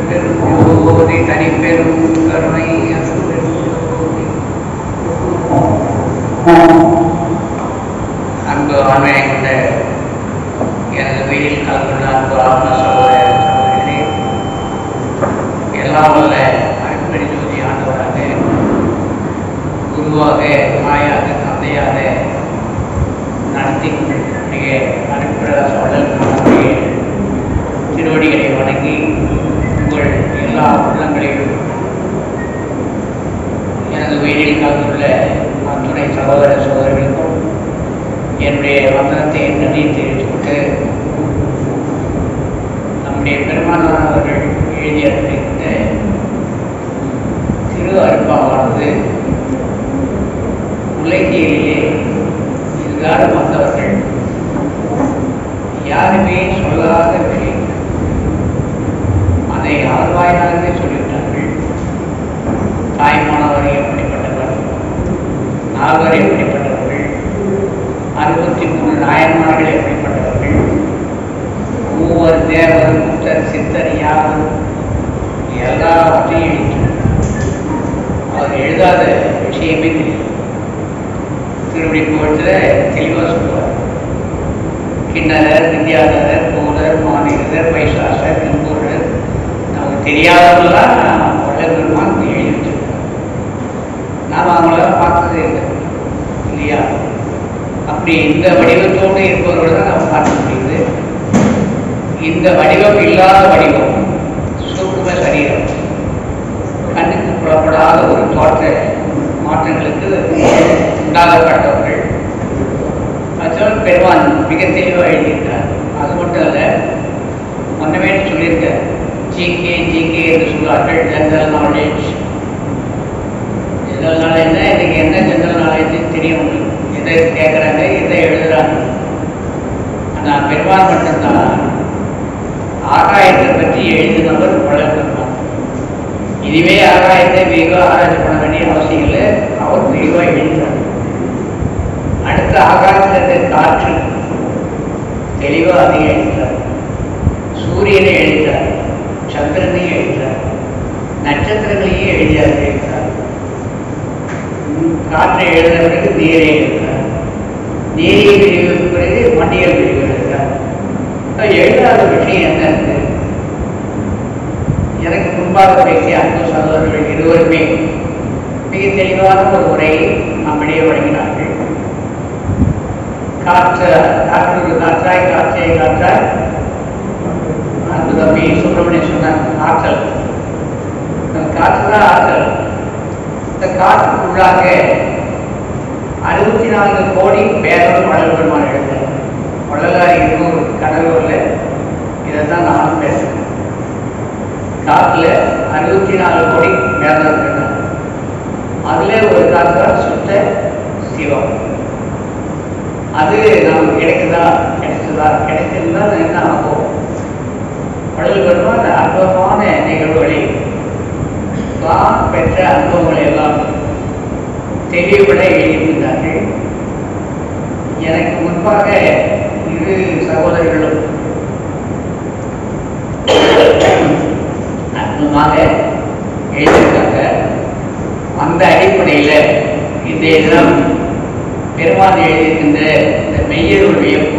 அருட்பெருஞ்சோதி தனிப்பெரும் கருணை அருட்பெருஞ்சோதி அன்பு ஆண்மையை கொண்ட எனது வீட்டில் கலந்துள்ள அன்பு ஆத்ம சகோதர சகோதரிகளே எல்லாம் வல்ல அருட்பெருஞ்சோதி ஆண்டவராக குருவாக தாயாக தந்தையாக நடத்தி கொண்டிருக்கக்கூடிய அருட்பிரகாச வள்ளல் திருவடிகளை வணங்கி உங்கள் எல்லா உள்ளங்களிலும் எனது வீட்டில் கலந்துள்ள அத்துணை சகோதர சகோதரிகளுக்கும் என்னுடைய வந்தனத்தை நன்றி தெரிவித்துக் கொண்டு நம்முடைய பெருமானார் அவர்கள் எழுதி அனுப்பியிருந்த திரு அருப்பாவானது உலகியலிலே இதுகாலம் வந்தவர்கள் யாருமே சொல்லாத விஷயம் அதை ஆழ்வாயினாலே சொல்லிவிட்டார்கள் தாய்மானவர் எப்படிப்பட்டவர் நால்வர் எப்படிப்பட்டவர்கள் அறுபத்தி மூணு நாயன்மார்கள் எப்படிப்பட்டவர்கள் மூவர் தேவர் முத்தர் சித்தர் யாவர் எல்லாவற்றையும் எழுதினார் அவர் எழுதாத விஷயமே தெரியும் திருவடி புகழ்த்தில் தெளிவாக சொல்லுவார் கிண்ணறர் வித்யாதரர் போதர் மாநிலர் பைசாசர் நம்பூரர் நமக்கு தெரியாதவங்களாம் வள்ளல் பெருமான் எழுதி வச்சிருக்கார் நாம் அவங்கள பார்த்ததே இல்லை இல்லையா அப்படி இந்த வடிவத்தோடு இருப்பவர்களை தான் நம்ம பார்க்க முடியுது இந்த வடிவம் இல்லாத வடிவம் சூக்கும சரீரம் கண்ணுக்கு புலப்படாத ஒரு தோற்ற மாற்றங்களுக்கு உண்டாகப்பட்டவர்கள் அதனால் பெருமான் மிக தெளிவாக எழுதியிருக்கார் அது மட்டும் அல்ல முன்னமே சொல்லியிருக்க ஜிகே ஜிகே என்று சொல்வார்கள் ஜெனரல் நாலேஜ் ஜெனரல் நாலேஜ்னா இன்னைக்கு என்ன ஜெனரல் நாலேஜ் தெரியும் உங்களுக்கு எதை கேட்குறாங்க எதை எழுதுறாங்க ஆனால் பெருமான் மட்டும்தான் ஆகாயத்தை பற்றி எழுதினவர் வளர் பெருமான் இதுவே ஆகாயத்தை வெகு ஆராய்ச்சி பண்ண வேண்டிய அவசியம் இல்லை அவர் தெளிவாக எழுதினார் அடுத்த ஆகாயத்தில் காற்று தெளிவாக அதிகம் எழுதினார் சூரியனை எழுதினார் சந்திரனையும் எழுதினார் நட்சத்திரங்களையும் எழுதியார் எழுதினார் காற்றை எழுதின பிறகு நீரை எழுதினார் நீரை பிரிவுக்கு பிறகு மண்டியல் பிரிவு எழுதினார் எழுதாத விஷயம் என்ன இருக்கு எனக்கு முன்பாக பேசிய அன்பு சகோதரர்கள் இருவருமே மிக தெளிவான ஒரு உரையை நம்மிடையே வழங்கினார்கள் காற்று காற்று காற்றாய் காற்றை காற்றாய் அன்பு தம்பி சுப்பிரமணியம் சொன்னார் ஆற்றல் காற்று தான் ஆற்றல் இந்த காற்றுக்குள்ளாக அறுபத்தி நான்கு கோடி பேரும் வளர் பெருமான் எழுந்தார் வள்ளலார் இருநூறு கடலூரில் இதை தான் நானும் பேசுகிறேன் காற்றுல அறுபத்தி நாலு கோடி வேதம் இருக்கிறார் அதுல ஒரு காற்று தான் சுத்த சிவம் அது நமக்கு கிடைக்குதா கிடைச்சதா கிடைச்சிருந்தா என்ன ஆகும் வள்ளல் பெருமா அந்த அற்புதமான நிகழ்வுகளை தான் பெற்ற அனுபவங்களை எல்லாம் தெளிவுபட எழுதியிருந்தார்கள் எனக்கு முன்பாக இரு சகோதரர்களும் அற்புதமாக எழுதியிருக்காங்க அந்த அடிப்படையில் இந்த தினம் பெருமாள் எழுதியிருக்கின்ற இந்த மெய்யருள் வியப்பு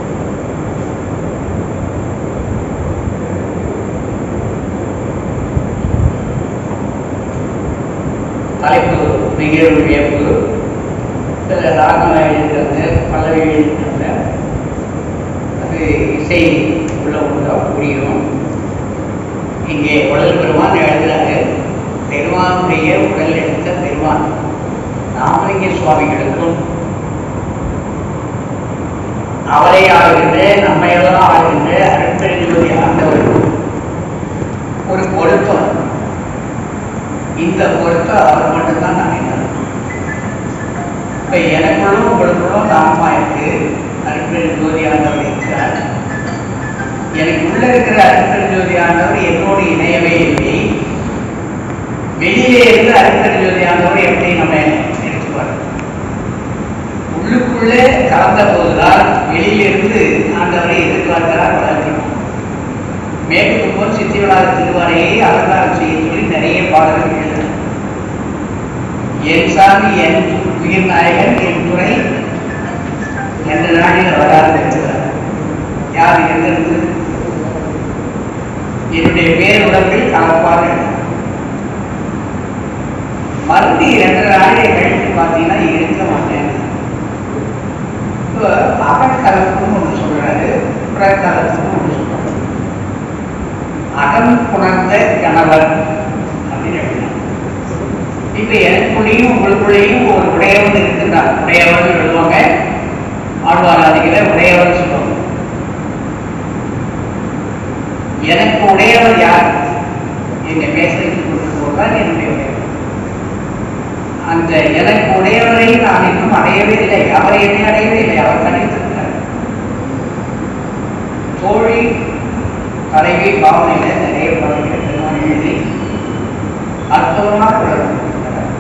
தலைப்பு மெய்யருள் வியப்பு சில ராகம் எழுதியிருக்காங்க பல்லவி எழுதியிருக்காங்க அது இசை உள்ள ஒன்றா புரியும் இங்கே உடல் பெருமான் எழுதுறாரு பெருமானுடைய உடல் எடுத்த பெருமான் ராமலிங்க சுவாமிகளுக்கும் அவரை ஆளுகின்ற நம்மையெல்லாம் ஆளுகின்ற அருட்பெருஞ்சோதி ஆண்டவருக்கும் ஒரு பொருத்தம் இந்த பொருத்தம் அவர் மட்டும்தான் நினைக்கிறார் இப்ப எனக்குள்ளும் உங்களுக்குள்ளும் தாமமா இருக்கு அருட்பெருஞ்சோதி ஆண்டவர் இருக்கிறார் எனக்கு உள்ள இருக்கிற அருட்பெருஞ்சோதி ஆண்டவர் என்னோடு இணையவே இல்லை வெளியிலே இருந்து அருட்பெருஞ்சோதி ஆண்டவர் எப்படி நம்ம எடுத்துப்பார் உள்ளுக்குள்ளே கலந்த போதுதான் வெளியிலிருந்து ஆண்டவரை எதிர்பார்க்கிறார் வளர்ச்சி மேற்கு போல் சித்தி பதினாறு திருவாரையை அலங்காரம் செய்ய சொல்லி நிறைய பாடல்கள் எழுதினார் என் சாமி என் உயிர் நாயகன் என் துறை என்ற நாடில் வராது இருக்கிறார் யார் எங்கிருந்து என்னுடைய பேருடம்பில் கலப்பாக மறுபடி இரண்டு நாளை கழித்து பார்த்தீங்கன்னா இருக்க மாட்டேன் இப்போ அகக்கலத்துன்னு ஒன்று சொல்றாரு புறக்கலத்துன்னு ஒன்று சொல்றாரு அகம் புணர்ந்த கணவர் அப்படின்னு எழுதினார் இப்ப எனக்குள்ளேயும் உங்களுக்குள்ளேயும் ஒரு உடையவன் இருக்கின்றார் உடையவன் எழுதுவாங்க ஆழ்வாராதிகளை உடையவன் சொல்லுவாங்க எனக்கு உடையவர் யார் எங்க மேசைக்கு கொண்டு போவதால் என்னுடைய உடையவர் அந்த எனக்கு உடையவரை நான் இன்னும் அடையவே இல்லை அவரை என்னை அடையவே இல்லை அவர் தனித்திருக்கிறார் தோழி தலைவி பாவனையில நிறைய பாடல்கள் பெருமான் எழுதி அற்புதமாக விளக்குகிறார்.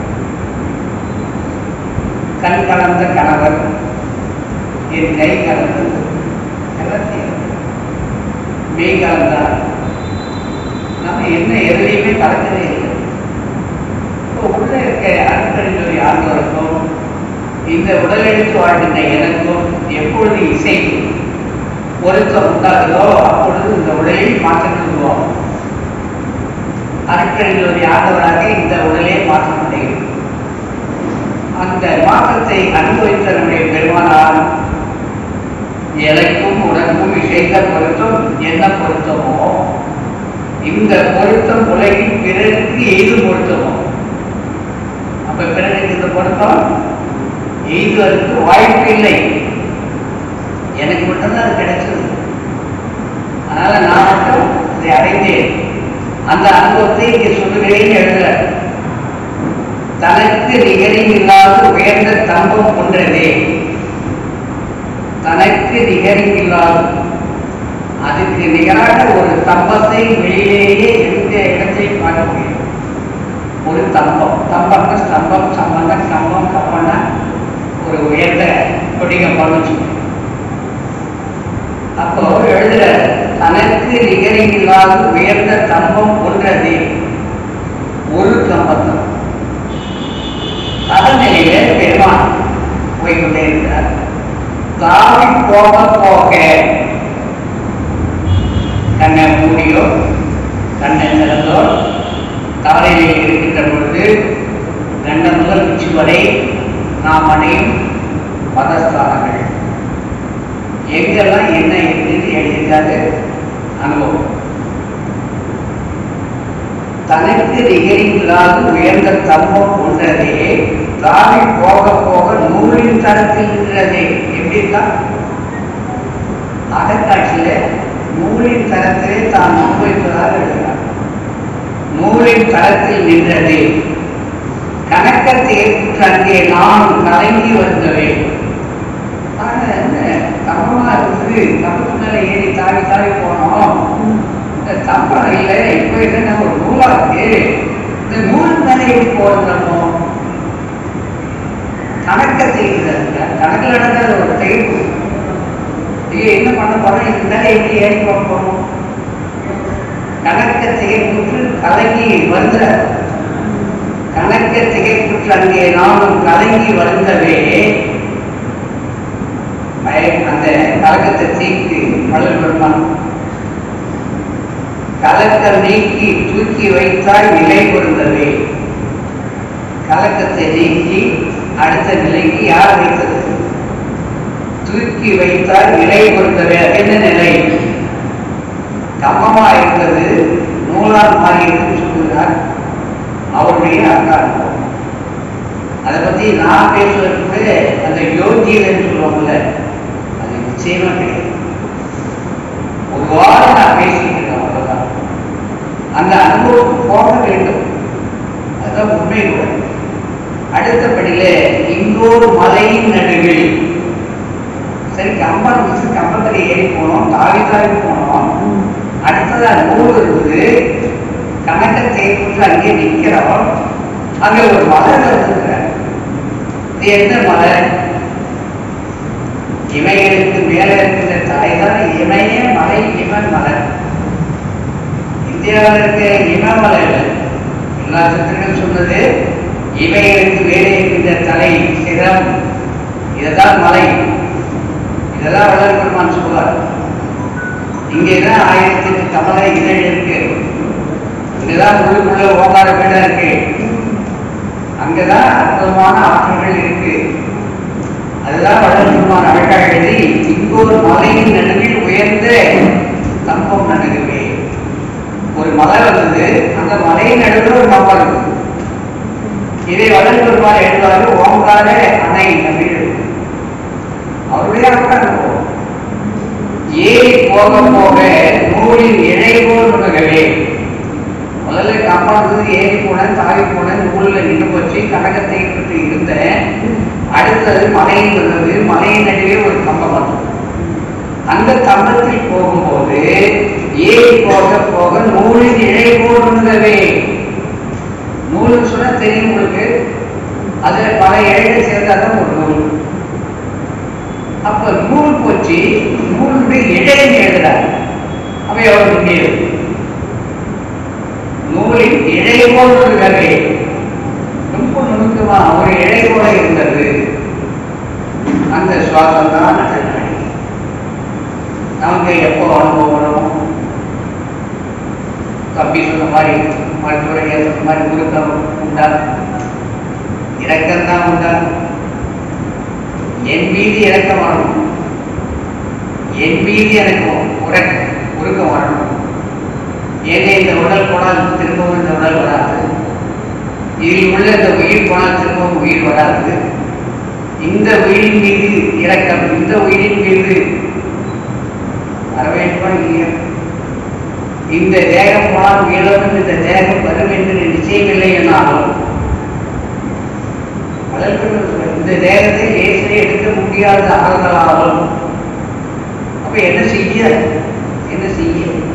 கண் கலந்த கணவர் என் கை கலந்தது எல்லாத்தையும் மெய் கலந்தார் நம்ம என்ன எதுலையுமே கலக்கவே இல்லை இப்போ உள்ள இருக்க அணுக்கழிவுகளை ஆழ்ந்தவருக்கும் இந்த உடலெடுத்து வாழ்கின்ற எனக்கும் எப்பொழுது இசை பொருத்தம் உண்டாகுதோ அப்பொழுது இந்த உடலில் மாற்றங்கள் உருவாகும் அருட்கழிவுடைய ஆண்டவராக இந்த உடலே மாற்றம் அடையும் அந்த மாற்றத்தை அனுபவித்த நம்முடைய பெருமானார் எனக்கும் உனக்கும் இசைந்த பொருத்தம் என்ன பொருத்தமோ இந்த பொருத்தம் உலகின் பிறருக்கு எது பொருத்தமோ அப்ப பிறருக்கு இந்த பொருத்தம் எய்துவதற்கு வாய்ப்பு இல்லை எனக்கு மட்டும்தான் அது கிடைச்சது அதனால நான் மட்டும் இதை அடைந்தேன் அந்த அனுபவத்தை இங்கே சொல்லுகிறேன் எழுதுற தனக்கு நிகரில் இல்லாத உயர்ந்த தம்பம் ஒன்றதே தனக்கு நிகரில் இல்லாத அதுக்கு நிகராக ஒரு தம்பத்தை வெளியிலேயே எந்த இடத்தை பார்க்க முடியும் ஒரு தம்பம் தம்பம்னா ஸ்தம்பம் சம்பந்தம் கம்பம் கம்பம்னா ஒரு உயர்ந்த கொடிகம்பம்னு வச்சுக்கோங்க அப்போ எழுதுற தனக்கு நிகரில்லாத உயர்ந்த தம்பம் ஒன்றது ஒரு கம்பத்தம் அதனிலையில பெருமான் போய்கொண்டே இருக்கிறார் தாவி போக போக கண்ணை மூடியோ கண்ணை திறந்தோ தவறையில் இருக்கின்ற பொழுது கண்ட முதல் உச்சி வரை நாம் அடையும் பதஸ்தானங்கள் எங்கெல்லாம் என்ன இருக்குன்னு எழுதியிருக்காரு அனுபவம் தனக்கு நிகரில்லாத உயர்ந்த தம்பம் ஒன்றதே தாவி போக போக நூலின் தரத்தில் நின்றதே எப்படி இருக்கா அகக்காட்சியில நூலின் தரத்திலே தான் அனுபவிப்பதாக எழுதுகிறார் நூலின் தரத்தில் நின்றதே கணக்கத்தை ஏற்று அங்கே நான் கலங்கி வந்தவே ஆனா என்ன தம்பமா இருக்குது தம்பத்து மேல ஏறி தாவி தாவி போனோம் இந்த தம்பம் இல்லை இப்போ என்ன ஒரு நூலா இருக்கு இந்த நூல் மேல ஏறி போறோம் கணக்கத்தை கணக்கில் நடக்கிறது ஒரு தெய்வு ஐயோ என்ன பண்ண போறோம் இது மேல எப்படி ஏறி போக போறோம் கணக்க திகைப்புற்று கலங்கி வருகிற கணக்க திகைப்புற்று அங்கே நானும் கலங்கி வருந்தவே மய- அந்த கலக்கத்தை தீக்கு மலர் பெருமான் கலக்கம் நீக்கி தூக்கி வைத்தால் நிலை பொருந்தவே கலக்கத்தை நீக்கி அடுத்த நிலைக்கு யார் வைத்தது தூக்கி வைத்தால் நிலை பொருந்தவே அது என்ன நிலை கம்மமா இருந்தது நூலால் மாறியதுன்னு சொல்லுகிறார் அவருடைய அங்காரம் அதை பத்தி நான் பேசுவதற்கு அந்த யோகியன்னு சொல்லுவாங்கல்ல அது நிச்சயமா கிடையாது ஒரு வாரம் நான் பேசிட்டு இருக்கேன் அவ்வளவுதான் அந்த அனுபவம் போக வேண்டும் அதுதான் உண்மை கூட அடுத்தபடியில இங்கோர் மலையின் நடுவில் சரி கம்பம் வச்சு கம்பத்துல ஏறி போனோம் தாவி தாவி போனோம் அடுத்ததா நூல் இருக்குது கணக்கை தேய்த்து அங்கே நிக்கிறோம் அங்க ஒரு மலர் இருக்கிற இது என்ன மலர் இமைகளுக்கு மேல இருக்கிற தலைதான் இமய மலை இமன் மலர் இந்த இந்தியாவில் இருக்க இமயமலை இல்லை எல்லா சித்தர்களும் சொன்னது இவைகளுக்கு வேலை இருக்கின்ற தலை சிரம் இதுதான் மலை இதெல்லாம் வள்ளல் பெருமான் சொல்வார் இங்கேதான் ஆயிரத்தி எட்டு கமல இதழ் இருக்கு இங்கதான் உள்ளுக்குள்ள ஓங்கார பீடம் இருக்கு அங்கதான் அற்புதமான ஆற்றல்கள் இருக்கு அதுதான் வள்ளல் பெருமான் அழகாக எழுதி இங்கொரு மலையின் நடுவில் உயர்ந்த தம்பம் நடுவே ஒரு மலை வந்தது அந்த மலையின் நடுவில் ஒரு கப்பல் இருக்கு இதை வள்ளல் பெருமான் எழுதுவாரு ஓங்கார அணை அப்படின்னு இருக்கு. அவருடைய அர்த்தம் ஏறி போக போக நூலின் இழைபோல் நுகவே முதல்ல காப்பாடுறது ஏறி போனேன் தாவி போனேன் நூலில் நின்று போச்சு கனகத்தை பற்றி இருந்தேன் அடுத்தது மலையின் வந்தது மலையின் நடுவே ஒரு கம்பம் வந்தது அந்த கம்பத்தில் போகும்போது ஏறி போக போக நூலின் இழைபோல் நுகவே நூலுன்னு சொன்னா தெரியும் உங்களுக்கு அதுல பல இழைகள் சேர்ந்தாதான் ஒரு நூல் அப்ப நூல் போச்சு நூலுடைய இழைன்னு எழுதுறார் அப்ப எவ்வளவு முடியாது நூலின் இழை போல் ஒரு கதை ரொம்ப நுணுக்கமா ஒரு இழை போல இருந்தது அந்த சுவாசம் தான் கண்ணாடி நமக்கு எப்போ அனுபவம் வரும் தம்பி சொன்ன மாதிரி மருத்துவரை சொன்ன மாதிரி முருக்கம் உண்டா இறக்கம் தான் உண்டா என் மீது இறக்கம் வரணும் என் மீது எனக்கு உறக்க உருக்கம் வரணும் ஏனே இந்த உடல் போனால் திரும்பவும் இந்த உடல் வராது இதில் உள்ள இந்த உயிர் போனால் திரும்பவும் உயிர் வராது இந்த உயிரின் மீது இரக்கம் இந்த உயிரின் மீது வர வேண்டுமா இல்லையா இந்த தேகம் போனால் உயிரிழந்து இந்த தேகம் வரும் என்று நிச்சயமில்லை என்னாலும் வளர்க்கிறது இந்த தேகத்தை லேசிலே எடுக்க முடியாத ஆகலாலும் அப்ப என்ன செய்ய என்ன செய்ய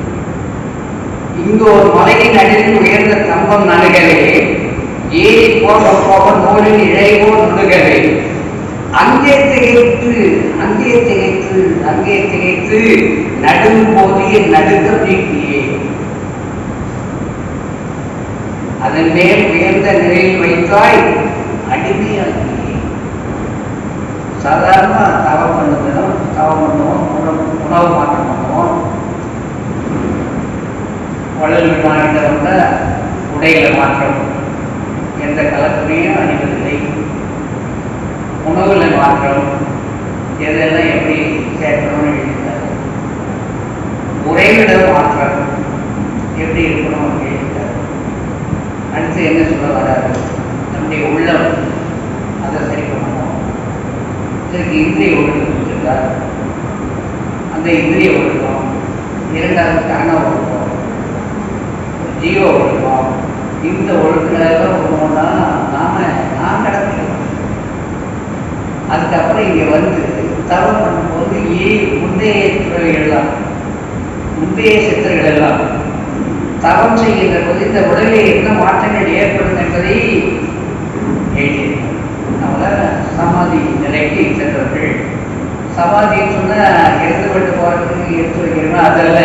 இங்கு ஒரு மலையின் அடியில் உயர்ந்த கம்பம் நடுகவே ஏறி போக போக நூலின் இழைவோ நுணுகவே அங்கே திகைத்து அங்கே திகைத்து அங்கே திகைத்து நடுவும் போதிய நடுக்கம் நீக்கியே அதன் மேல் உயர்ந்த நிலையில் வைத்தாய் அடிமையாகியே சாதாரணமா தவம் பண்ணுவோம் தவம் பண்ணுவோம் உணவு உணவு மாற்றம் பண்ணுவோம் வள்ளல் மாநிலம்ல உடையில மாற்றம் எந்த கலத்துறையும் அணிவதில்லை உணவுல மாற்றம் எதெல்லாம் எப்படி சேர்க்கணும்னு எழுதியிருக்காரு உறைவிட மாற்றம் எப்படி இருக்கணும் அப்படின்னு எழுதியிருக்காரு அடுத்து என்ன சொல்ல வராரு நம்முடைய உள்ளம் அதை சரி பண்ணணும் இதற்கு இந்திரிய ஒழுக்கம் கொடுத்திருக்கார் அந்த இந்திரிய ஒழுக்கம் இரண்டாவது கரண ஒழுக்கம் ஜீவ ஒழுக்கம் இந்த ஒழுக்கம் ஒழுக்கம்னா நாம நான் கடத்திக்கணும் அதுக்கப்புறம் இங்க வந்து தவம் பண்ணும்போது ஏ முந்தைய துறவிகள் எல்லாம் முந்தைய சித்தர்கள் எல்லாம் தவம் செய்கின்ற போது இந்த உடலில் என்ன மாற்றங்கள் ஏற்படும் என்பதை எழுதியிருக்கிறார் நம்மள சமாதி நிலைக்கு சென்றவர்கள் சமாதின்னு சொன்னா இறந்து விட்டு போறதுக்கு எடுத்து வைக்கிறோம் அதல்ல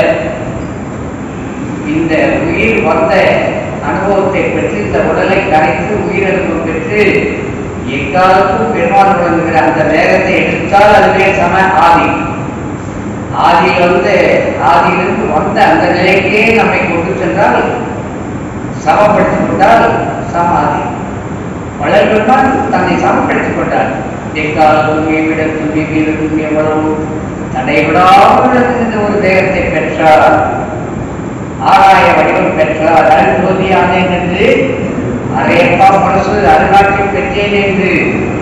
இந்த உயிர் வந்த அனுபவத்தை பெற்று இந்த உடலை கரைத்து உயிரிழப்பு பெற்று எக்காலத்தும் பெருமாள் விளங்குகிற அந்த வேகத்தை எடுத்தால் அதுவே சம ஆதி ஆதியில் வந்து ஆதியிலிருந்து வந்த அந்த நிலைக்கே நம்மை கொண்டு சென்றால் சமப்படுத்திக் கொண்டால் சமாதி வளர் பெருமான் தன்னை சமப்படுத்திக் கொண்டார் எக்காலத்தும் எவ்விடத்தும் எவ்விடத்தும் எவ்வளவு தடைவிடாமல் இந்த ஒரு தேகத்தை பெற்றார் ஆராய வடிவம் பெற்றார் அருள்போதியான என்று அரையப்பா மனசு அருளாட்சியம் பெற்றேன் என்று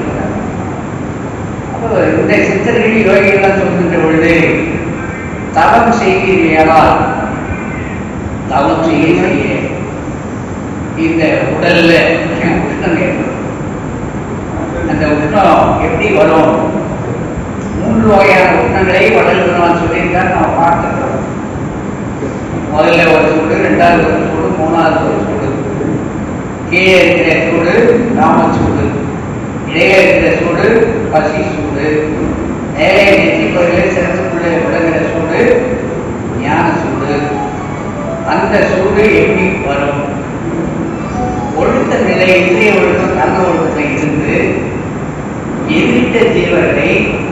அப்போ இந்த சித்தர்கள் யோகிகள் சொல்கின்ற பொழுது தவம் செய்கிறீர்களால் தவம் செய்ய செய்ய இந்த உடல்ல உஷ்ணம் ஏற்படும் அந்த உஷ்ணம் எப்படி வரும் மூன்று வகையான உஷ்ணங்களை உடல் பெருமான் சொல்லியிருக்காரு நம்ம பார்த்துக்கிறோம் முதல்ல ஒரு சூடு ரெண்டாவது ஒரு சூடு மூணாவது ஒரு சூடு கீழே இருக்கிற சூடு ராமச்சூடு இடையே இருக்கிற சூடு பசி சூடு மேலே நெற்றி பகுதியில் சிறப்புக்குள்ளே விளங்குகிற சூடு ஞான சூடு அந்த சூடு எப்படி வரும் ஒழுக்க நிலை இதய ஒழுக்கம் தன்ன ஒழுக்கத்தில் இருந்து எதிர்த்த ஜீவர்களை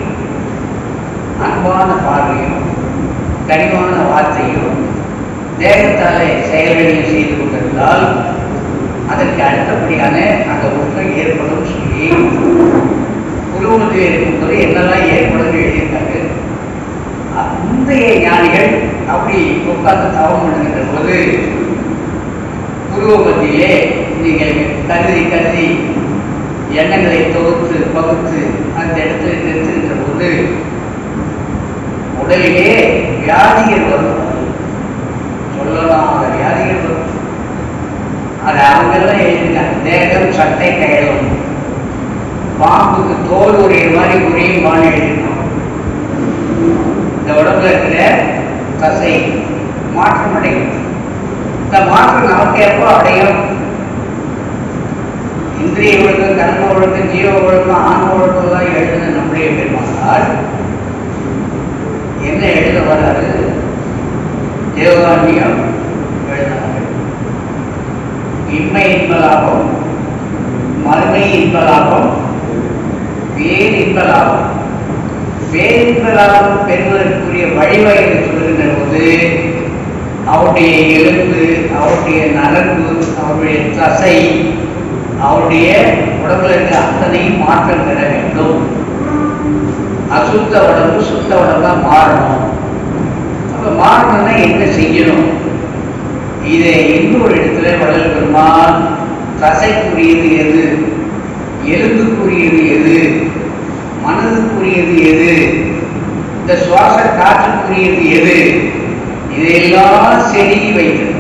அன்பான பார்வையும் கனிவான வார்த்தையும் தேகத்தாலே செயல்களையும் செய்து கொண்டிருந்தால் அதற்கு அடுத்தபடியான அந்த ஒழுக்கம் ஏற்படும் சொல்லி குருவத்தில் இருக்கும்போது என்னெல்லாம் ஏற்படும் எழுதியிருக்காங்க முந்தைய ஞானிகள் அப்படி உட்கார்ந்து தவம் பண்ணுகின்ற போது குருவபத்தியிலே நீங்கள் கருதி கருதி எண்ணங்களை தொகுத்து பகுத்து அந்த இடத்துல நிறுத்துகின்ற போது உடலிலே வியாதிகள் வரும் சொல்லலாம் அந்த வியாதிகள் வரும் அது அவங்கெல்லாம் எழுதினாங்க தேகம் சட்டை கையிலும் பாம்புக்கு தோல் உரிய மாதிரி உரியும் பானை எழுதினோம் இந்த உடம்புல இருக்கிற தசை மாற்றம் அடையும் இந்த மாற்றம் நமக்கு எப்போ அடையும் இந்திரிய ஒழுக்கம் கர்ம ஒழுக்கம் ஜீவ ஒழுக்கம் ஆன்ம ஒழுக்கம் தான் எழுதுன நம்முடைய பெருமானால் என்ன எழுத வராது தேவகாண்டியம் எழுதினார்கள் இன்மை இன்பலாபம் மறுமை இன்பலாபம் வேறு இன்பலாபம் வேறு இன்பலாபம் பெறுவதற்குரிய வழிவகைகளை சொல்லுகின்ற போது அவருடைய எலும்பு அவருடைய நரம்பு அவருடைய தசை அவருடைய உடம்புல இருக்க அத்தனையும் மாற்றம் பெற வேண்டும் அசுத்த உடம்பு சுத்த உடம்பா மாறணும் அப்ப மாறணும்னா என்ன செய்யணும் இதை இன்னொரு இடத்துல வள்ளல் பெருமான் தசைக்குரியது எது எலும்புக்குரியது எது மனதுக்குரியது எது இந்த சுவாச காற்றுக்குரியது எது இதையெல்லாம் செருகி வைத்திருக்கிறார்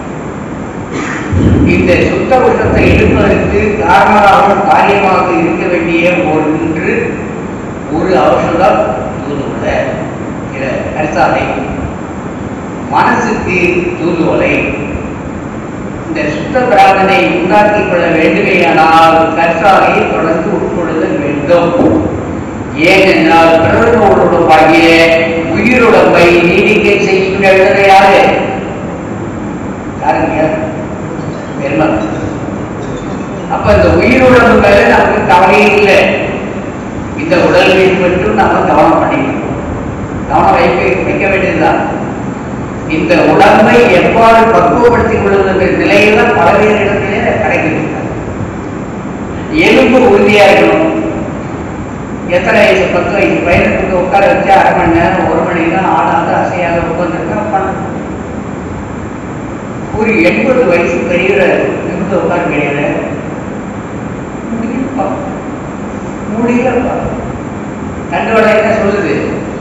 இந்த சுத்த உஷத்தை எடுப்பதற்கு காரணமாக காரியமாக இருக்க வேண்டிய ஒன்று ஒரு ஔஷதம் தூதுவலை கரிசாலை மனசுக்கு தூதுவலை இந்த சுத்த பிரார்த்தனை உண்டாக்கிக் கொள்ள வேண்டுமேயானால் கற்றாலையை தொடர்ந்து உட்கொள்ளுதல் வேண்டும் ஏனென்றால் பிரதமோடுடைய உயிருடம்பை நீடிக்க செய்கின்ற எழுதுன யாரு யாருங்க பெருமாள் அப்ப இந்த உயிருடம்பு மேல நமக்கு கவலையே இல்லை இந்த உடல் மட்டும் நம்ம கவனம் பண்ணிக்கணும் கவனம் வைக்க வைக்க வேண்டியதுதான் இந்த உடம்பை எவ்வாறு பக்குவப்படுத்திக் கொள்வது என்ற நிலையில பல்வேறு இடத்திலே கிடைக்கிறது எலும்பு உறுதியா இருக்கணும் எத்தனை வயசு பத்து வயசு பையனுக்கு உட்கார வச்சு அரை மணி நேரம் ஒரு மணி நேரம் ஆடாத அசையாத உட்காந்துருக்கா பண்ணணும் ஒரு எண்பது வயசு பெரியவரை நிமிந்து உட்கார கிடையாது முடியலப்பா முடியலப்பா தண்டோட என்ன சொல்லுது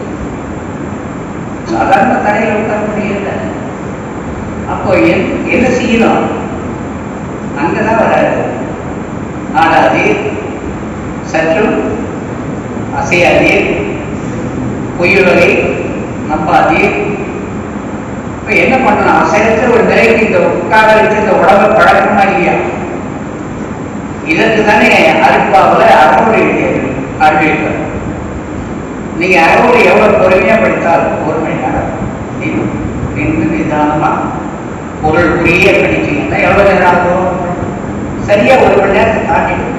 சாதாரண தரையில் உட்கார முடியல அப்போ என்- என்ன செய்யணும் அங்கதான் வராது ஆடாதீர் சற்றும் அசையாதீர் பொய்யுலகை நம்பாதீர் இப்ப என்ன பண்ணணும் அசையற்ற ஒரு நிலைக்கு இந்த உட்கார வச்சு இந்த உடம்பை பழக்கமா இல்லையா இதற்கு தானே அருட்பாவில் அறவுரை அறிவிப்பார் நீங்க அறவுரை எவ்வளவு பொறுமையா படித்தால் ஒரு மணி நேரம் நின்று நின்று நிதானமா பொருள் புரிய படிச்சீங்கன்னா எவ்வளவு நேரம் ஆகும் சரியா ஒரு மணி நேரத்தை தாண்டிடும்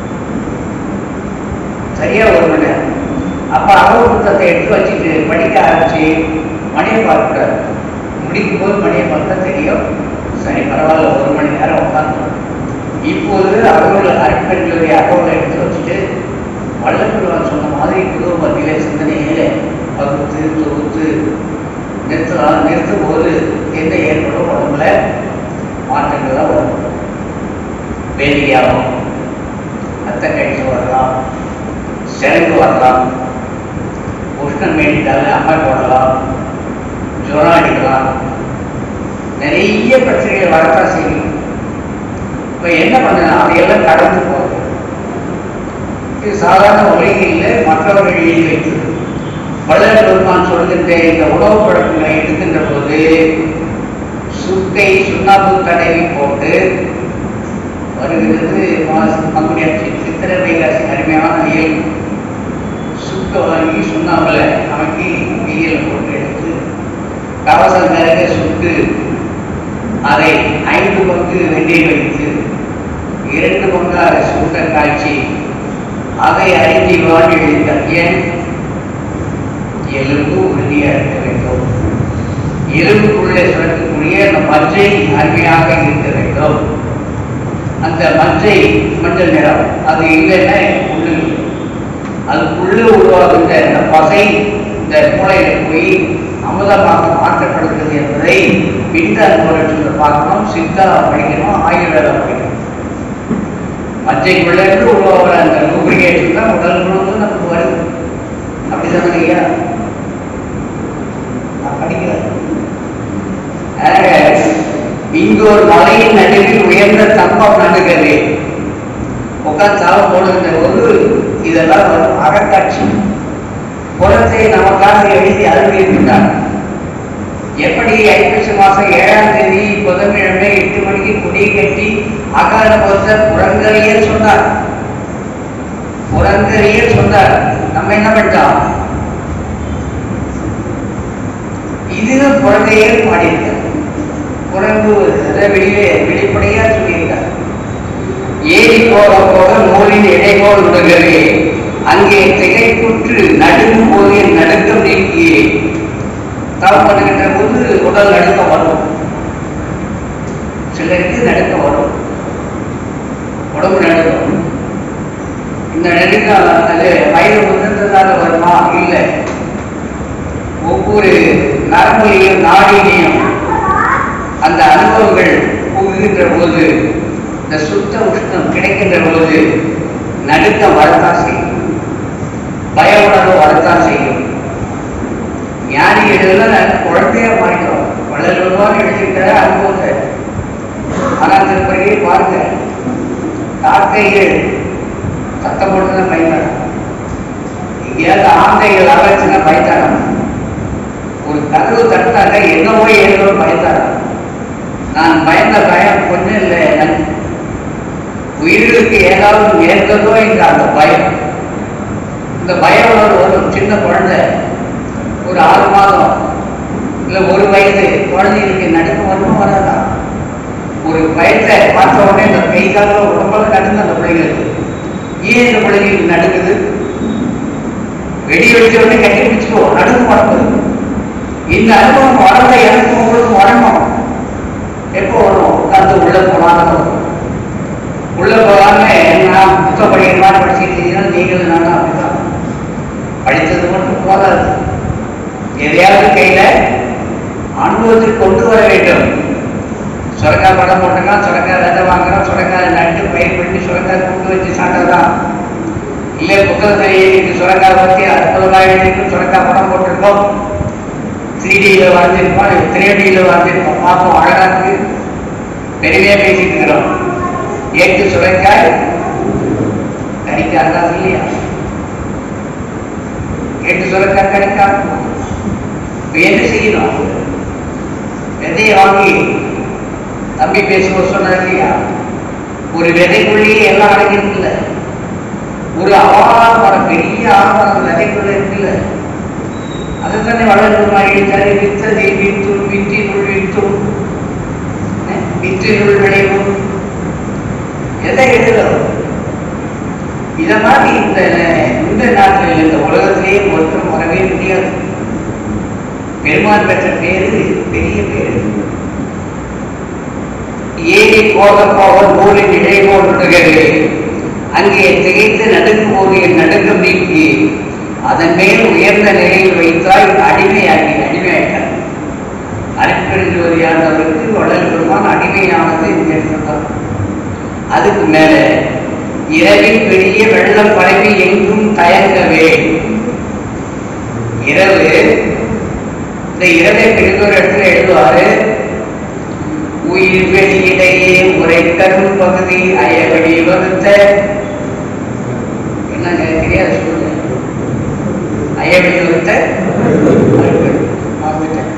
சரியா ஒரு மணி நேரம் அப்ப அளவு புத்தகத்தை எடுத்து வச்சுட்டு படிக்க ஆரம்பிச்சு மணியை பார்க்கக்கூடாது முடிக்கும் போது மணியை பார்த்தா தெரியும் சரி பரவாயில்ல ஒரு மணி நேரம் உட்காந்து இப்போது அகவல் அருட்பெண்களுடைய அகவலை எடுத்து வச்சுட்டு வல்லபெருமான் சொன்ன மாதிரி குரு மத்தியிலே சிந்தனையிலே பகுத்து தொகுத்து நிறுத்தலாம் நிறுத்தும் போது என்ன ஏற்படும் உடம்புல மாற்றங்கள் தான் வரும் வேதியாகும் ரத்த கழிச்சு வரலாம் சிறந்து வரலாம் உஷ்ணம் மேடிட்டால அம்மை போடலாம் ஜுரம் அடிக்கலாம் நிறைய பிரச்சனைகள் வரத்தான் செய்யும் இப்ப என்ன பண்ணலாம் அதையெல்லாம் கடந்து போகுது இது சாதாரண உலகில் மற்றவர்கள் எழுதி வைத்தது வள்ளல் பெருமான் சொல்கின்ற இந்த உணவு பழக்கங்களை எடுக்கின்ற போது சுக்கை சுண்ணாம்பு தடவி போட்டு வருகிறது மாசி பங்குனி அரிசி சித்திரை வைகாசி அருமையான இயல் சுக்க வாங்கி சுண்ணாம்புல அமைக்கி வெயில் போட்டு எடுத்து கவசம் கருக சுட்டு அதை ஐந்து பங்கு வெந்நீர் வைத்து இரண்டு பங்காக சுண்ட காய்ச்சி அதை அறிஞ்சி வாழ் எழுதிட்டார் ஏன் எலும்பு உறுதியாக இருக்க வேண்டும் எலும்புக்குள்ளே சுரக்கக்கூடிய அந்த மஞ்சை அருமையாக இருக்க வேண்டும் அந்த மஞ்சை மஞ்சள் நிறம் அது இல்லைன்னா ஒண்ணு இல்லை. அதுக்குள்ளே உருவாகுகின்ற அந்த பசை இந்த மூளையில போய் அமுதமாக மாற்றப்படுகிறது என்பதை பின்ன அனுபவத்தில் பார்க்கணும் சித்தா படிக்கணும் ஆயுர்வேதம் படிக்கணும் மஞ்சைக்குள்ள இருந்து உருவாகிற அந்த லூப்ரிகேஷன் தான் உடல் முழுவதும் நமக்கு வருது அப்படிதானே ஐயா நான் படிக்கிறேன் ஆக, இங்கு ஒரு மலையின் நடுவில் உயர்ந்த தம்பம் நடுகிறது உட்காந்து போடுகின்ற போது இதெல்லாம் ஒரு அகக்காட்சி புறத்தை நமக்காக எழுதி அருளியிருக்கிறார் எப்படி ஐப்பசி மாசம் ஏழாம் தேதி புதன்கிழமை எட்டு மணிக்கு கொடி கட்டி அகால போத்த புறங்கரியல் சொன்னார் புறங்கரியல் சொன்னார் நம்ம என்ன பண்ணிட்டோம் இதுவும் புறங்கையல் பாடியிருக்கார் புறங்கு அதை வெளியே வெளிப்படையா சொல்லியிருக்கார் ஏறி போக போக நூலின் இடைகோல் விடுகிறது அங்கே திகைப்புற்று நடுங்கும் போது என் நடுக்கம் நீக்கியே தவம் பண்ணுகின்ற போது உடல் நடுக்கம் வரும் சிலருக்கு நடுக்கம் வரும் உடம்பு நடுக்கம் இந்த நடுக்கம் அது வயிறு முன்னதாக வருமா இல்லை ஒவ்வொரு நரம்புலையும் நாடிலையும் அந்த அனுபவங்கள் புகுகின்ற போது இந்த சுத்த உஷ்ணம் கிடைக்கின்ற போது நடுக்கம் வரத்தான் செய்யும் பய உணர்வு வரத்தான் செய்யும் ஞானி எழுதலாம் குழந்தையா மாறிட்டோம் வளர்வான்னு எழுதிக்கிற அனுபவத்தை ஆனா திருப்பதியை பாருங்க காக்கைகள் சத்தம் போட்டுதான் பயந்தாரம் எங்கேயாவது ஆந்தைகள் ஆராய்ச்சினா பயந்தாரம் ஒரு கதவு தட்டாக என்னவோ ஏதோ பயந்தாரம் நான் பயந்த பயம் கொஞ்சம் இல்லை எனக்கு உயிர்களுக்கு ஏதாவது நேர்ந்ததோ என்ற அந்த பயம் இந்த பயம் ஒரு ஒரு சின்ன குழந்தை ஒரு ஆறு மாதம் இல்லை ஒரு வயது குழந்தைகளுக்கு நடுக்கம் வரணும் வராதா ஒரு பயத்தை பார்த்த உடனே இந்த கை காலம் உடம்புல நடுங்க அந்த பிள்ளைகளுக்கு ஏன் இந்த பிள்ளைகளுக்கு நடுங்குது வெடி வெடிச்ச உடனே கட்டி பிடிச்சிட்டு நடுங்க மாட்டது இந்த அனுபவம் வரல எனக்கு உங்களுக்கு வரணும் எப்போ வரும் உட்காந்து உள்ள போனாலும் வரும் உள்ள போகாம நான் புத்தகம் படிக்கிற மாதிரி படிச்சுட்டு இருக்கீங்கன்னா நீங்களும் நானும் அப்படிதான் படித்தது மட்டும் போதாது எதையாவது கையில அனுபவத்தில் கொண்டு வர வேண்டும் சுரக்காய் படம் போட்டுக்கலாம் சுரக்காய் விதை வாங்குறோம் சுரக்காய் நட்டு பயிர் பண்ணி சுரக்காய் கூட்டு வச்சு சாப்பிட்டதான் இல்லை புத்தகத்தை எழுதிட்டு சுரக்காய் வச்சு அற்புதமாக எழுதிட்டு சுரக்காய் படம் போட்டிருக்கோம் த்ரீடியில் வரைஞ்சிருப்போம் த்ரீடியில் வரைஞ்சிருப்போம் பார்ப்போம் அழகா இருக்கு பெருமையா பேசிட்டு இருக்கிறோம் எட்டு சுரைக்காய் கறிக்காதா இல்லையா எட்டு சுரைக்காய் கறிக்காது இப்ப என்ன செய்யணும் விதையை வாங்கி தம்பி பேசுவோம் சொன்னார் இல்லையா ஒரு விதைக்குள்ளேயே எல்லாம் அடங்கிருக்குல்ல ஒரு ஆவாரம் பெரிய ஆவாரம் விதைக்குள்ள இருக்குல்ல அதுதானே வளர்ந்து மாதிரி கரு வித்ததை வித்தும் வித்தினுள் வித்தும் அஹ், வித்தினுள் விளைவும் எதை எழுதுறோம் இத மாதிரி இந்த இந்த நாட்டில் இந்த உலகத்திலேயே ஒருத்தரும் வரவே முடியாது பெருமான் பெற்ற பேரு பெரிய பேரு ஏறி போக போக நூலின் இடைபோடுகிறது அங்கே திகைத்து நடுக்கும் போது என் நடுக்கம் நீக்கி அதன் மேல் உயர்ந்த நிலையில் வைத்தால் அடிமையாகி அடிமையாயிட்டார் அருட்பெருஞ்சோதியானவருக்கு வள்ளல் பெருமான் அடிமையானது இந்த இடத்துல தான் அதுக்கு மேல இரவில் பெரிய வெள்ளம் பரவி எங்கும் தயங்கவே இரவு இந்த இரவை பெரிதொரு இடத்துல எழுதுவாரு உயிர் வெளியிடையே உரை கரும் பகுதி அயவழி வகுத்த என்னங்க தெரியாது சொல்லுங்க அயவழி வகுத்த மறந்துட்டேன்.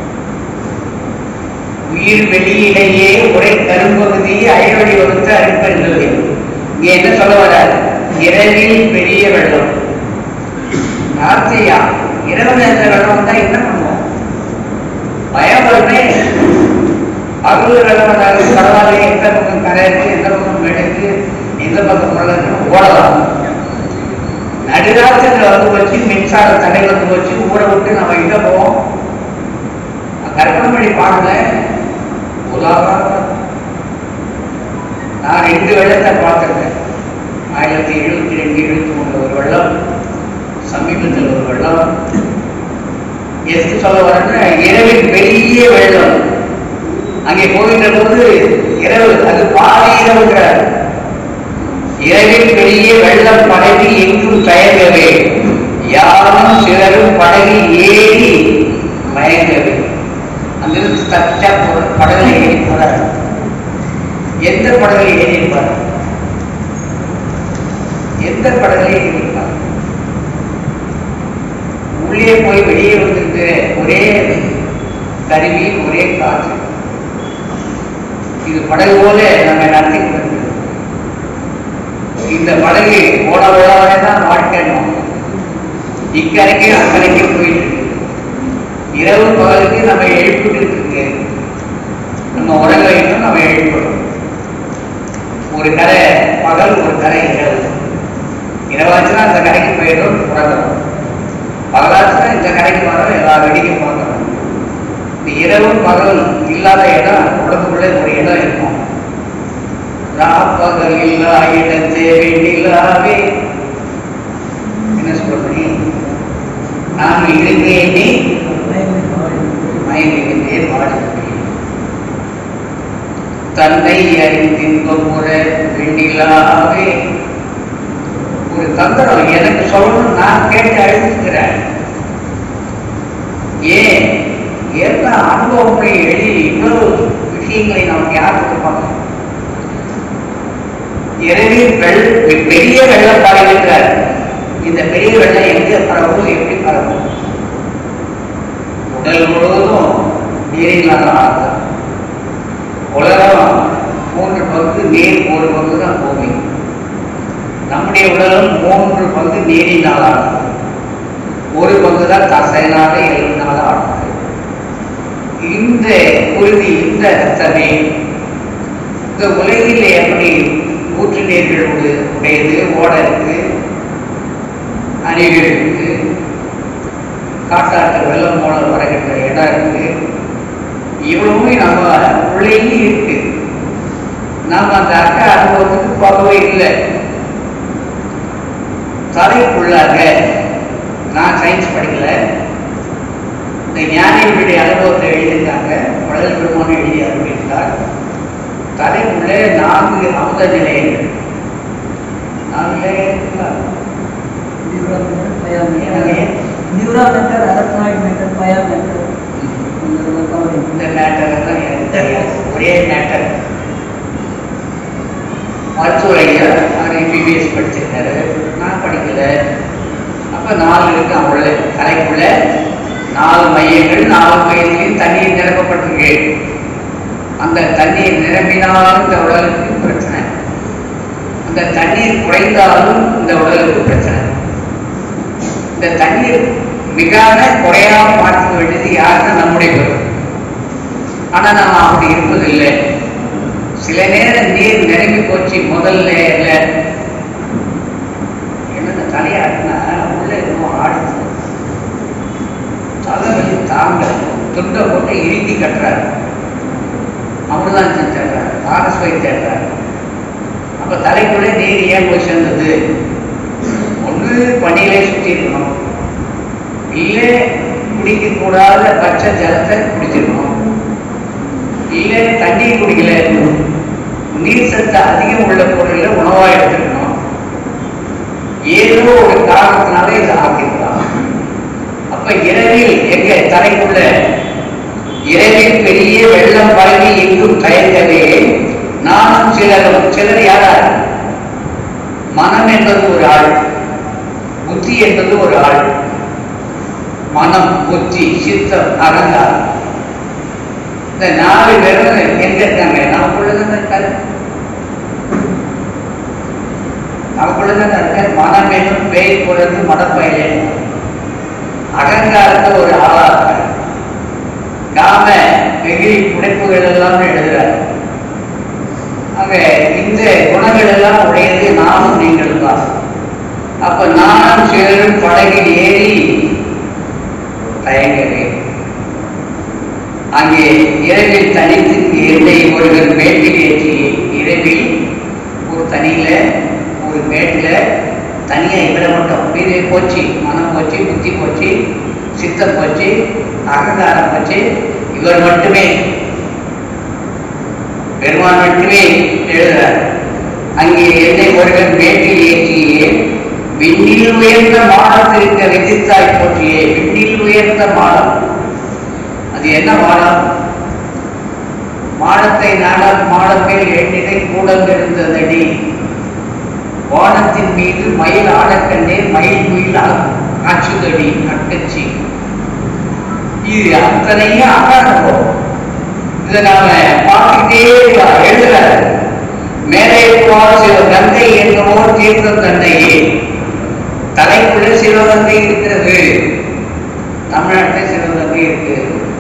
உயிர் வெளியிலேயே உரை கரும்பகுதி அயவழி வகுத்த அருட்பெருந்தது இங்க என்ன சொல்ல வராது இரவில் பெரிய வெள்ளம் நார்த்தையா இரவு நேரத்தில் வெள்ளம் வந்தா என்ன பண்ணுவோம் பயம் வருமே அருள் வெள்ளம் பரவாயில்ல எந்த பக்கம் கரை இருக்கு எந்த பக்கம் மெடுக்கு எந்த பக்கம் பள்ளம் ஓடலாம் நடுராத்திரில வந்து வச்சு மின்சார தடை வந்து வச்சு ஊற விட்டு நம்ம எங்க போவோம் கற்பனை பண்ணி பாடல உதாரணம் நான் ரெண்டு வெள்ளத்தை பார்த்துருக்கேன் ஆயிரத்தி எழுபத்தி ரெண்டு எழுபத்தி மூணு ஒரு வெள்ளம் சமீபத்தில் ஒரு வெள்ளம் எதுக்கு சொல்ல வரேன்னா இரவில் பெரிய வெள்ளம் அங்கே போகின்ற போது இரவு அது பாதி இரவுங்கிறார் இரவில் பெரிய வெள்ளம் படகு எங்கும் தயங்கவே யாரும் சிலரும் படகில் ஏறி மயங்கவே அங்கிருந்து தச்சா படகுல ஏறி போறார் எந்த படகுல ஏறி இருப்பார் எந்த படகுல ஏறி இருப்பார் உள்ளே போய் வெளியே வந்திருக்கிற ஒரே கருவி ஒரே காற்று இது படகு போல நம்ம நடத்தி கொண்டிருக்கிறோம் இந்த படகு ஓட ஓடாவே தான் வாழ்க்கணும் இக்கரைக்கு அக்கறைக்கு போயிட்டு இருக்கு இரவு பகலுக்கு நம்ம எழுப்பிட்டு இருக்கு நம்ம உடல் வைக்கணும் நம்ம எழுப்பணும் ஒரு கரை பகல் ஒரு கரை இரவு இரவாச்சுன்னா அந்த கரைக்கு போயிடும் உறங்கணும் பகலாச்சுன்னா இந்த கரைக்கு வரோம் எல்லா வெடிக்கும் பார்க்கணும் இந்த இரவும் பகல் இல்லாத இடம் உடம்புக்குள்ளே ஒரு இடம் இருக்கும் ராப்பகல் இல்லா இடத்தே வேண்டிலாவே என்ன சொல்றீங்க நான் இருந்தேனே மயங்கினே பாடுகிறேன் தன்னை அறிந்தின்பமுற வெண்ணிலாவே ஒரு தந்திரம் எனக்கு சொல்லணும் நான் கேட்டு அழுத்துக்கிறேன் ஏன் என்ன அனுபவங்களை எழுதி இவ்வளவு விஷயங்களை நமக்கு யார் கொடுப்பாங்க இரவில் வெள் பெரிய வெள்ளம் பரவுகிறார் இந்த பெரிய வெள்ளம் எங்க பரவும் எப்படி பரவும் உடல் முழுவதும் நீரினால் ஆகும் உலகம் மூன்று பங்கு நீர் ஒரு பங்கு தான் பூமி நம்முடைய உடலும் மூன்று பங்கு நீரினால் ஆகும் ஒரு பங்கு தான் தசைனால எலும்பினால் ஆகும் இந்த உறுதி இந்த ரத்தமே இந்த உலகில் எப்படி ஊற்று நீர்கள் உண்டு உடையது ஓட இருக்கு அணிகள் இருக்கு காட்டாற்று வெள்ளம் போல வருகின்ற இடம் இருக்கு இவ்வளவுமே நம்ம உள்ளேயே இருக்கு நாம் அந்த அக்க அனுபவத்துக்கு போகவே இல்லை தலைக்குள்ளாக நான் சயின்ஸ் படிக்கல இந்த ஞானிகளுடைய அனுபவத்தை எழுதியிருக்காங்க வளர் பெருமான் எழுதி அனுப்பியிருக்கார் தலைக்குள்ளே நான்கு அமுத நிலையங்கள் நான்கு நிலையங்களா? ನ್ಯೂರಾಮೆಟರ್ ಅರಕ್ನಾಯ್ಡ್ ಮೆಟರ್ ಪಯಾಮೆಟರ್ இந்த மேட்டர் தான் எனக்கு தெரியாது ஒரே மேட்டர் மருத்துவரையா அவர் எம்பிபிஎஸ் படிச்சிருக்காரு நான் படிக்கல அப்ப நாலு இருக்கு உள்ள தலைக்குள்ள நாலு மையங்கள் நாலு மையத்திலையும் தண்ணீர் நிரப்பப்பட்டிருக்கு அந்த தண்ணீர் நிரம்பினாலும் இந்த உடலுக்கு பிரச்சனை அந்த தண்ணீர் குறைந்தாலும் இந்த உடலுக்கு பிரச்சனை இந்த தண்ணீர் மிகாம குறையாம பார்த்துக்க வேண்டியது யாருன்னா நம்முடைய பொறுப்பு ஆனா நம்ம அப்படி இருப்பதில்லை சில நேரம் நீர் நிரம்பி போச்சு முதல்ல இல்லை என்னது தலையாட்டினா உள்ள இன்னும் ஆடுது தலைவலி தாங்க துண்டை போட்டு இறுக்கி கட்டுறாரு அமிர்தாஞ்சன் தேடுறாரு ஆரஸ்வை தேடுறாரு அப்ப தலைக்குள்ளே நீர் ஏன் போய் சேர்ந்தது ஒன்று பணியிலே சுற்றி இருக்கணும் இல்லை குடிக்கக்கூடாத பச்சை ஜலத்தை குடிச்சிருக்கணும் இல்லை தண்ணீர் குடிக்கல நீர் சத்து அதிகம் உள்ள பொருள்ல உணவா எடுத்துக்கணும் ஏதோ ஒரு காரணத்தினால இதை ஆக்கிருக்கலாம் அப்ப இரவில் எங்க தலைக்குள்ள இரவில் பெரிய வெள்ளம் பரவி எங்கும் தயங்கவே நானும் சிலரும் சிலர் யாரா மனம் என்பது ஒரு ஆள் புத்தி என்பது ஒரு ஆள் மனம் புத்தி சித்தம் அகங்காரம் இந்த நாலு பேரும் எங்க இருக்காங்க நமக்குள்ளதான் இருக்காரு நமக்குள்ளதான் இருக்க மனம் என்னும் பேய் குறைந்து மனப்பயிலே அகங்காரத்தை ஒரு ஆளா இருக்காரு காம வெகுளி புடைப்புகள் எல்லாம் எழுதுறார் ஆக இந்த குணங்கள் எல்லாம் உடையது நானும் நீங்கள் தான் அப்ப நானும் சேரும் படகில் ஏறி தயங்குகிறேன் அங்கே இரவில் தனித்து என்னை ஒருவர் மேட்டில் ஏற்றி இரவில் ஒரு தனியில ஒரு மேட்டில் தனியா இவரை மட்டும் மீது போச்சு மனம் போச்சு புத்தி போச்சு சித்தம் போச்சு அகங்காரம் போச்சு இவர் மட்டுமே பெருமான் மட்டுமே எழுதுறார் அங்கே என்னை ஒருவர் மேட்டில் ஏற்றியே விண்ணில் உயர்ந்த மாடத்திருக்க விதித்தாய் போற்றியே விண்ணில் உயர்ந்த மாடம் அது என்ன மாடம் மாடத்தை நாடால் மாடத்தில் எண்ணிடை கூடம் இருந்ததடி வானத்தின் மீது மயில் ஆடக்கண்டே மயில் குயில் ஆச்சுதடி அட்டச்சி இது அத்தனையும் அகாரணம் இதை நாம பார்த்துட்டே இருக்கலாம் எழுதுற மேலே போல் சில கங்கை என்னவோ தீர்த்தம் தன்னையே தலைக்குள்ள சிவகங்கை இருக்கிறது தமிழ்நாட்டில் சிவகங்கை இருக்கு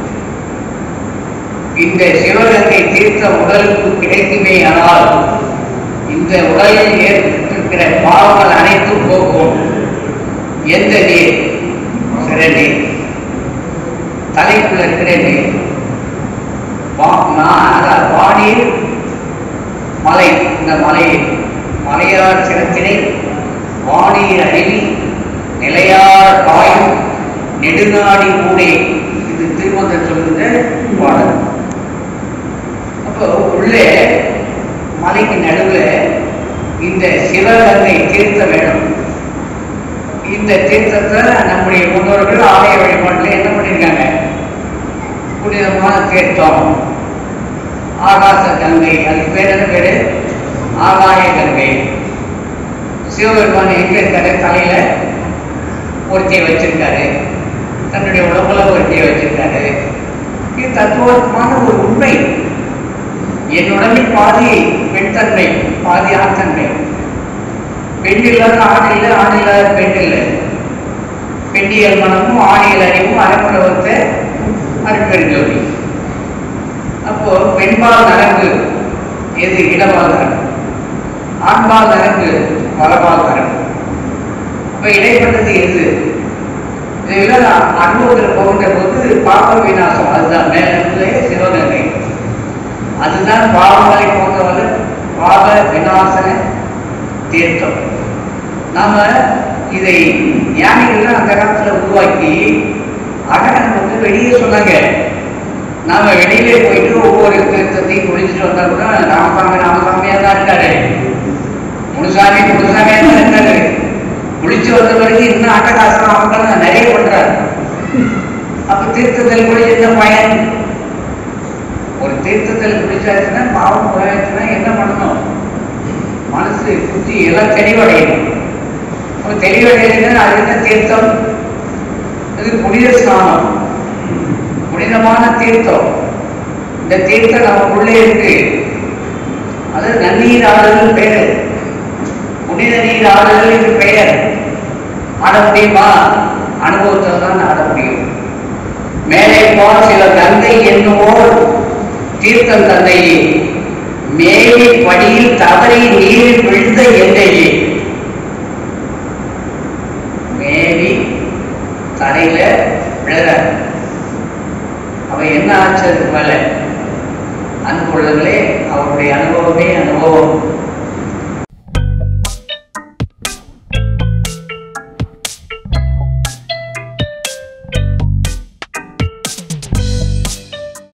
இந்த சிவகங்கை தீர்த்த உடலுக்கு கிடைக்குமே ஆனால் இந்த உடலில் ஏற்பட்டிருக்கிற பாவங்கள் அனைத்தும் போகும் எந்த நீர் சிறநீர் தலைக்குள்ள இருக்கிற நீர் வா- நான் அதான் வானில் மலை இந்த மலை மலையார் சிறத்தினை வானில் அருவி நிலையார் பாயும் நெடுநாடி கூடே இது திருமந்திரம் சொல்லுகிற பாடல் அப்போ உள்ளே மலைக்கு நடுவுல இந்த சிவகங்கை தீர்த்தம் வேணும் இந்த தீர்த்தத்தை நம்முடைய முன்னோர்கள் ஆலய வழிபாட்டில் என்ன பண்ணியிருக்காங்க புனிதமான தீர்த்தம் ஆகாச கங்கை அதுக்கு பேர் என்ன பேரு ஆகாய கங்கை சிவபெருமான் எங்க இருக்காரு தலையில ஒருத்தியை வச்சிருக்காரு தன்னுடைய உடம்புல ஒருத்தியை வச்சிருக்காரு இது தத்துவமான ஒரு உண்மை என் உடம்பில் பாதி பெண்தன்மை பாதி ஆண்தன்மை பெண் இல்லாத ஆண் இல்லை ஆண் இல்லாத பெண் இல்லை பெண்ணியல் மனமும் ஆணியல் அறிவும் அறப்புறவத்தை அருட்பெருஞ்சோதி அப்போ பெண்பால் நரம்பு எது இடபால் நரம்பு ஆண்பால் நரம்பு வலபால் நரம்பு அப்ப இடைப்பட்டது எது இதுல அனுபவத்தில் போகின்ற போது பாப விநாசம் அதுதான் மேலே சிவகங்கை அதுதான் பாவங்களை போன்றவர் பாவ விநாசன தீர்த்தம் நாம இதை ஞானிகள் அந்த காலத்துல உருவாக்கி அகடன் வந்து வெளியே சொன்னாங்க நாம வெளியிலே போயிட்டு ஒவ்வொரு தீர்த்தத்தையும் குளிச்சுட்டு வந்தா கூட ராமசாமி ராமசாமியா தான் இருக்காரு முனுசாமி முனுசாமியா தான் இருக்காரு குளிச்சு வந்த பிறகு இன்னும் அட்டகாசம் அவங்க நிறைய பண்றாரு அப்ப தீர்த்தத்தில் குளிச்சு என்ன பயன் ஒரு தீர்த்தத்தில் குளிச்சாச்சுன்னா பாவம் போயாச்சுன்னா என்ன பண்ணணும் மனசு புத்தி எல்லாம் தெளிவடையணும் அப்ப தெளிவடையணும்னா அது என்ன தீர்த்தம் அது புனித ஸ்நானம் புனிதமான தீர்த்தம் இந்த தீர்த்தம் நமக்குள்ளே இருக்கு அது நன்னீர் ஆடுதல் பேரு புனித நீர் ஆடுதல் என்று பெயர் ஆட முடியுமா அனுபவத்தில் தான் ஆட முடியும் மேலே போல் சில கங்கை என்னுவோர் தீர்த்தம் தந்தையே மேலே படியில் தவறி நீரில் விழுந்த எந்தையே மேவி தரையில விழற அவ என்ன ஆச்சு அதுக்கு மேல அன்புள்ளங்களே அவருடைய அனுபவமே அனுபவம்